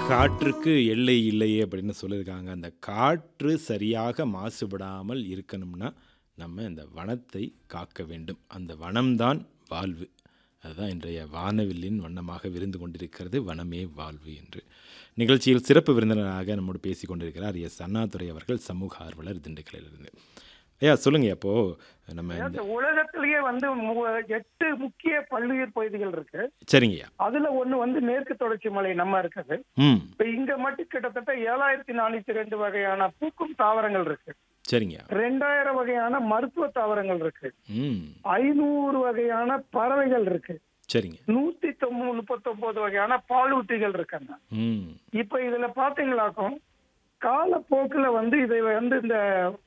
காற்றுக்கு எல்லை இல்லையே அப்படின்னு சொல்லியிருக்காங்க அந்த காற்று சரியாக மாசுபடாமல் இருக்கணும்னா நம்ம இந்த வனத்தை காக்க வேண்டும் அந்த வனம்தான் வாழ்வு அதுதான் இன்றைய வானவில்லின் வண்ணமாக விருந்து கொண்டிருக்கிறது வனமே வாழ்வு என்று நிகழ்ச்சியில் சிறப்பு விருந்தினராக நம்மோடு பேசி கொண்டிருக்கிறார் எஸ் அண்ணாதுரை அவர்கள் சமூக ஆர்வலர் திண்டுக்கலிலிருந்து ஐயா சொல்லுங்க அப்போ நம்ம இந்த இந்த உலகத்திலேயே வந்து மு- எட்டு முக்கிய பல்லுயிர் பகுதிகள் இருக்கு சரிங்கய்யா அதுல ஒண்ணு வந்து மேற்கு தொடர்ச்சி மலை நம்ம இருக்குது ம் இப்ப இங்க மட்டும் கிட்டத்தட்ட ஏழாயிரத்தி நானூத்தி ரெண்டு வகையான பூக்கும் தாவரங்கள் இருக்கு சரிங்கய்யா ரெண்டாயிரம் வகையான மருத்துவ தாவரங்கள் இருக்கு ம் ஐநூறு வகையான பறவைகள் இருக்கு சரிங்க நூத்தி தொண்ணூ முப்பத்தொன்பது வகையான பாலூட்டிகள் இருக்காங்க ம் இப்ப இதுல பாத்தீங்களாக்கும் காலப்போக்குல வந்து இதை வந்து இந்த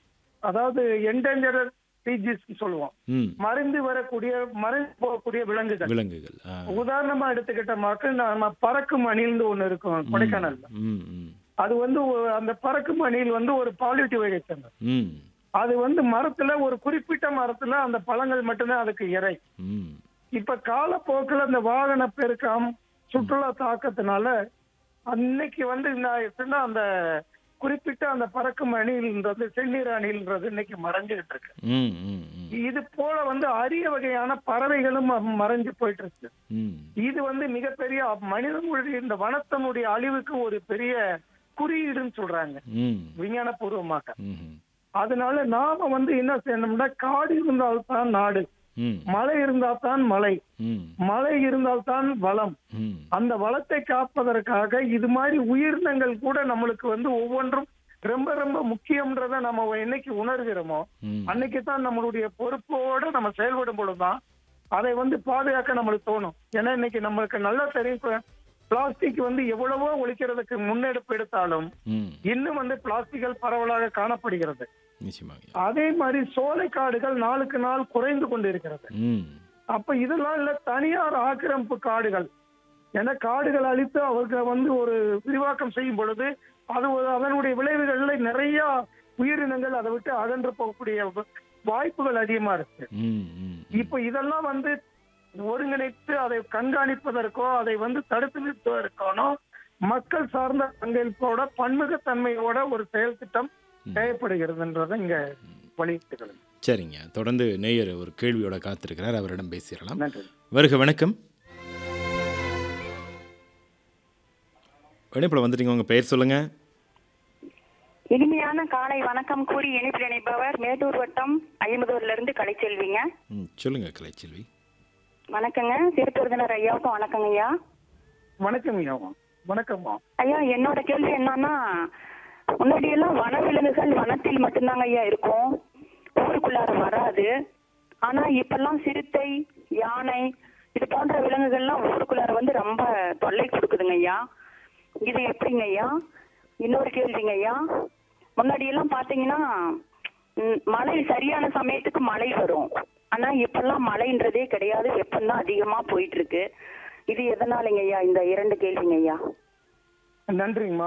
அதாவது என்டேஞ்சர் ஸ்பீசிஸ் சொல்லுவோம் ம் மறைந்து வரக்கூடிய மறைந்து போகக்கூடிய விலங்குகள் விலங்குகள் ஆ உதாரணமா எடுத்துக்கிட்டோமாக்க நம்ம பறக்கும் அணில்னு ஒண்ணு இருக்கும் கொடைக்கானல்ல ம் ம் அது வந்து ஒரு- அந்த பறக்கும் அணில் வந்து ஒரு பாலிட்டி வகை சேர்ந்தது ம் அது வந்து மரத்துல ஒரு குறிப்பிட்ட மரத்துல அந்த பழங்கள் மட்டும்தான் அதுக்கு இறை ம் இப்ப காலப்போக்கில் அந்த வாகன பெருக்கம் சுற்றுலா தாக்கத்தினால அன்னைக்கு வந்து நான் எப்படின்னா அந்த குறிப்பிட்ட அந்த பறக்கும் அணில்ன்றது செந்நீர் அணில்ன்றது இன்னைக்கு மறைஞ்சுகிட்டு இருக்கு ம் ம் ம் இது போல வந்து அரிய வகையான பறவைகளும் ம- மறைஞ்சு போயிட்டு இருக்கு ம் இது வந்து மிகப்பெரிய மனிதனுடைய இந்த வனத்தினுடைய அழிவுக்கு ஒரு பெரிய குறியீடுன்னு சொல்றாங்க ம் விஞ்ஞான பூர்வமாக ம் அதனால நாம வந்து என்ன செய்யணும்னா காடு இருந்தால்தான் நாடு ம் மழை இருந்தால்தான் மழை ம் மழை இருந்தால்தான் வளம் ம் அந்த வளத்தை காப்பதற்காக இது மாதிரி உயிரினங்கள் கூட நம்மளுக்கு வந்து ஒவ்வொன்றும் ரொம்ப ரொம்ப முக்கியம்ன்றத நம்ம என்னைக்கு உணர்கிறோமோ ம் அன்னைக்கு தான் நம்மளுடைய பொறுப்போட நம்ம செயல்படும் பொழுதுதான் அதை வந்து பாதுகாக்க நம்மளுக்கு தோணும் ஏன்னா இன்னைக்கு நம்மளுக்கு நல்லா தெரியும் பிளாஸ்டிக் வந்து எவ்வளவோ ஒழிக்கிறதுக்கு முன்னெடுப்பு எடுத்தாலும் ம் இன்னும் வந்து பிளாஸ்டிக்கள் பரவலாக காணப்படுகிறது நிச்சயமாக அதே மாதிரி சோலைக்காடுகள் நாளுக்கு நாள் குறைந்து கொண்டிருக்கிறது ம் அப்ப இதெல்லாம் இல்ல தனியார் ஆக்கிரமிப்பு காடுகள் ஏன்னா காடுகள் அழித்து அவர்கள் வந்து ஒரு விரிவாக்கம் செய்யும் பொழுது அது ஒரு அதனுடைய விளைவுகள்ல நிறைய உயிரினங்கள் அதை விட்டு அகன்று போகக்கூடிய வ- வாய்ப்புகள் அதிகமா இருக்கு ம் ம் இப்ப இதெல்லாம் வந்து ஒருங்கிணைத்து அதை கண்காணிப்பதற்கோ அதை வந்து தடுத்து நிறுத்துவதற்கானோ மக்கள் சார்ந்த பங்களிப்போட பன்முகத்தன்மையோட ஒரு செயல் திட்டம் தேவைப்படுகிறதுன்றதை இங்க வலியுறுத்துகிறது சரிங்க தொடர்ந்து நேயர் ஒரு கேள்வியோட காத்திருக்கிறார் அவரிடம் பேசிடலாம் நன்றி வருக வணக்கம் இணைப்பில் வந்துட்டீங்க உங்கள் பெயர் சொல்லுங்க இனிமையான காலை வணக்கம் கூறி இணைப்பில் இணைப்பவர் மேட்டூர் வட்டம் ஐம்பதூர்ல இருந்து கலைச்செல்விங்க ம் சொல்லுங்க கலைச்செல்வி வணக்கங்க சிறப்பு விருந்தினர் ஐயாவுக்கும் வணக்கங்க ஐயா வணக்கம் ஐயா வணக்கம்மா ஐயா என்னோட கேள்வி என்னன்னா முன்னாடியெல்லாம் வனவிலங்குகள் வனத்தில் மட்டும்தாங்க ஐயா இருக்கும் ஊருக்குள்ளார வராது ஆனா இப்பெல்லாம் சிறுத்தை யானை இது போன்ற விலங்குகள்லாம் ஊருக்குள்ளார வந்து ரொம்ப தொல்லை கொடுக்குதுங்க ஐயா இது எப்படிங்க ஐயா இன்னொரு கேள்விங்க ஐயா முன்னாடி எல்லாம் பாத்தீங்கன்னா ம், மழை சரியான சமயத்துக்கு மழை வரும் ஆனா இப்பெல்லாம் மழைன்றதே கிடையாது வெப்பம் அதிகமா போயிட்டு இருக்கு இது எதனாலங்க ஐயா இந்த இரண்டு கேள்விங்க ஐயா நன்றிங்கம்மா